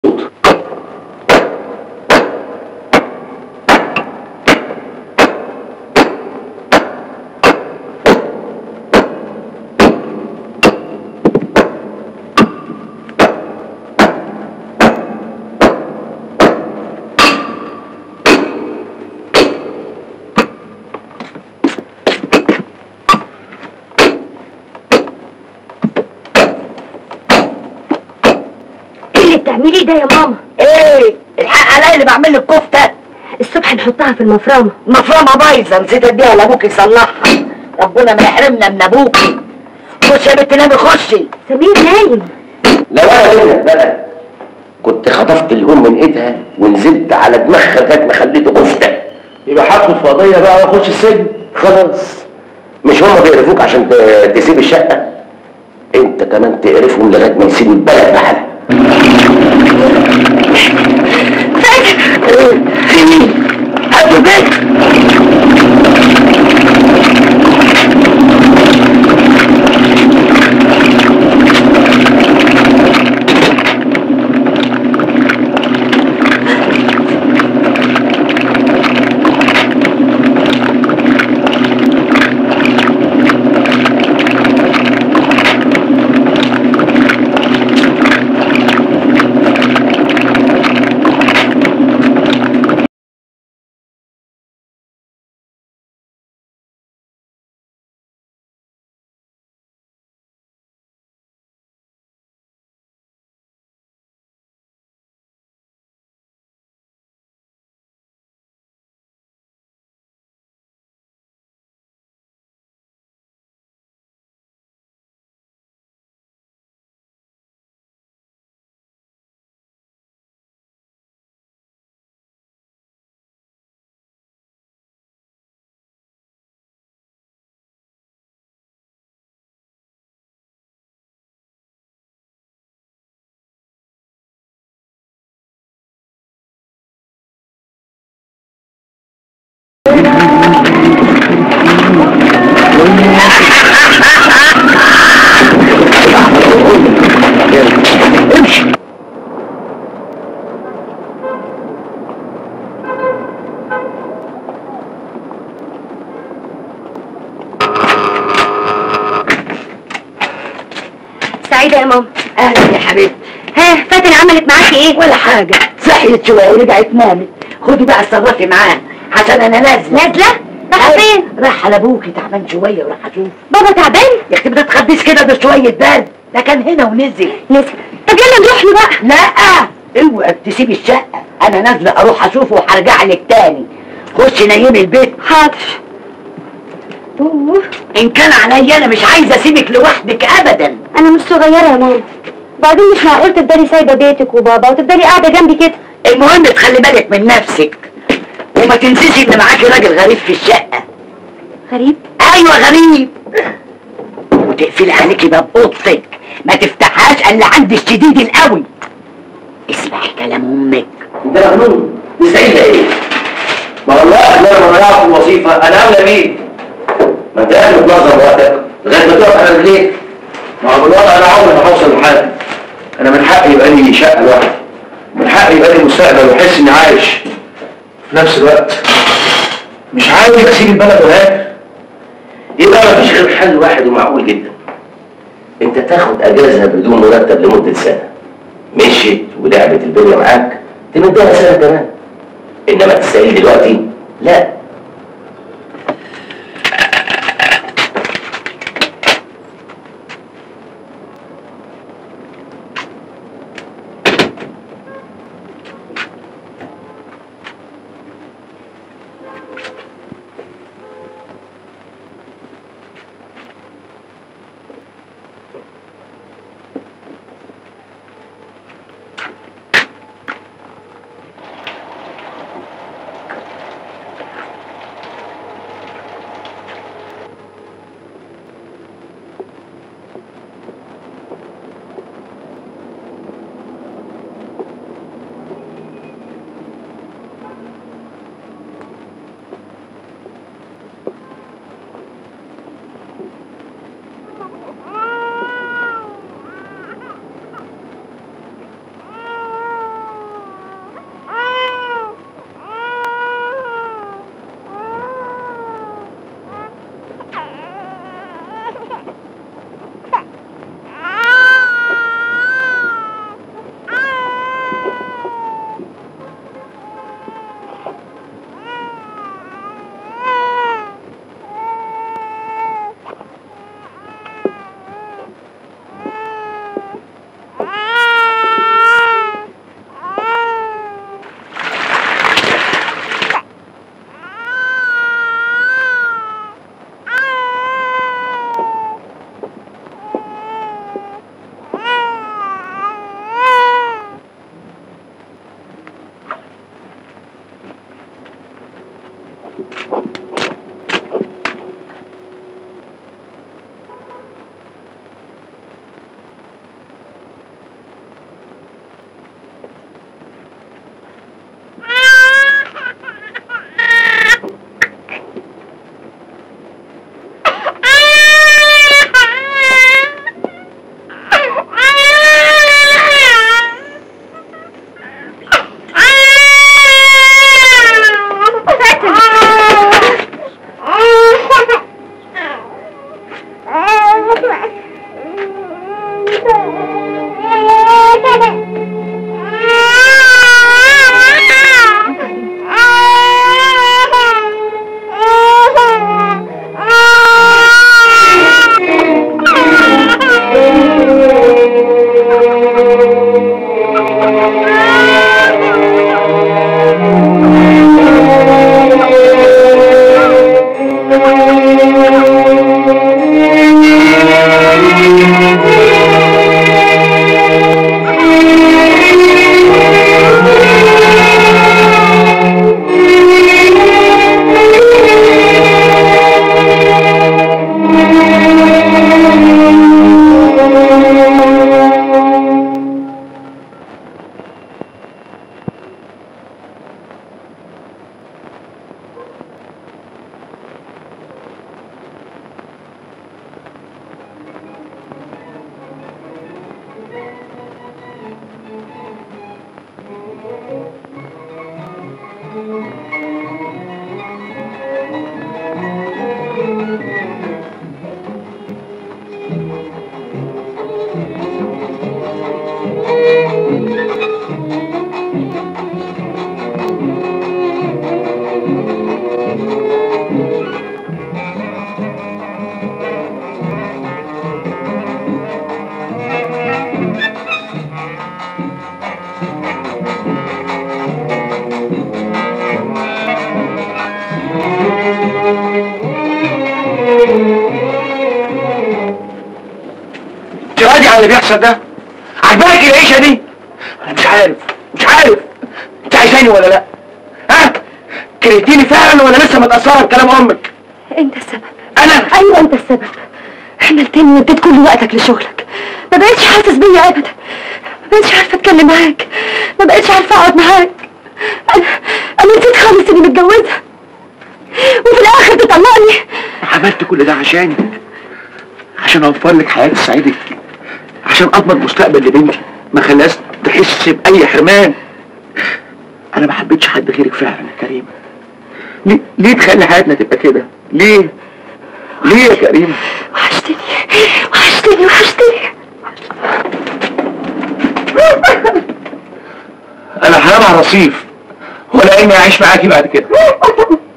ايه اللي بتعمليه ده يا ماما ايه الحق عليا اللي بعمل لك كفته الصبح نحطها في المفرمه مفرمه بايظه نسيت اديها لابوك يصلحها ربنا ما يحرمنا من ابوكي خش يا بنت نامي خشي سمير نايم لو انا هنا بقى كنت خطفت الهون من ايدها ونزلت على دماغها لغايه ما خليته كفته يبقى حاطه في قضيه بقى واخش السجن خلاص مش هم بيقرفوك عشان ت- تسيب الشقه انت كمان تقرفهم لغايه ما يسيبوا البلد بحالها في مين؟ هاتوا البيت سعيده يا ماما اهلا يا حبيبتي ها فاتن عملت معاكي ايه ولا حاجه صحيت شويه ورجعت نامت خدي بقى اتصرفي معاها عشان انا نازله نازله رايحه فين رايحه لابوكي تعبان شويه وراح اشوف بابا تعبان يا اختي ما تتخضيش كده ده شويه برد ده كان هنا ونزل نزل طب يلا نروح له بقى لا اوعي تسيبي الشقه انا نازله اروح اشوفه وهرجع لك تاني خشي نيمي البيت حاضر أوه. ان كان عليا انا مش عايزه اسيبك لوحدك ابدا انا مش صغيره يا ماما بعدين مش معقول تفضلي سايبه بيتك وبابا وتفضلي قاعده جنبي كده المهم تخلي بالك من نفسك وما تنسيش ان معاكي راجل غريب في الشقه غريب ايوه غريب وتقفلي عليكي باب اوضتك ما تفتحهاش الا عند الشديد القوي اسمعي كلام امك ده مجنون ازاي ده ايه؟ ما والله انا لما ضيعت الوظيفه انا اولى بيه ما انت قاعد بتنظم وقتك لغايه ما تقف على رجليك ما هو بالوضع انا عمري ما هوصل لحاجه انا من حقي يبقى لي شقه لوحدي من حقي يبقى لي مستقبل واحس اني عايش في نفس الوقت مش عايز اسيب البلد وهاجر يبقى ما فيش غير حل واحد ومعقول جدا انت تاخد اجازه بدون مرتب لمده سنه مشيت ولعبت الدنيا معاك تمدها سنه كمان انما تستاهل دلوقتي لا انت راضي على اللي بيحصل ده؟ عجباك العيشه دي؟ انا مش عارف مش عارف انت عايزاني ولا لا؟ ها؟ كرهتيني فعلا ولا لسه متأثرة بكلام امك؟ انت السبب انا ايوه انت السبب حملتني واديت كل وقتك لشغلك ما بقتش حاسس بيا ابدا ما بقتش عارفه اتكلم معاك ما بقتش عارفه اقعد معاك انا انا نسيت خالص اني متجوزه وفي الاخر تطلقني عملت كل ده عشانك عشان اوفر لك حياه سعيدة عشان اضمن مستقبل لبنتي ما خلاش تحس باي حرمان انا ما حبيتش حد غيرك فعلا يا كريم ليه ليه تخلي حياتنا تبقى كده ليه ليه يا كريم وحشتني وحشتني وحشتني انا هنام على الرصيف ولا اني اعيش معاكي بعد كده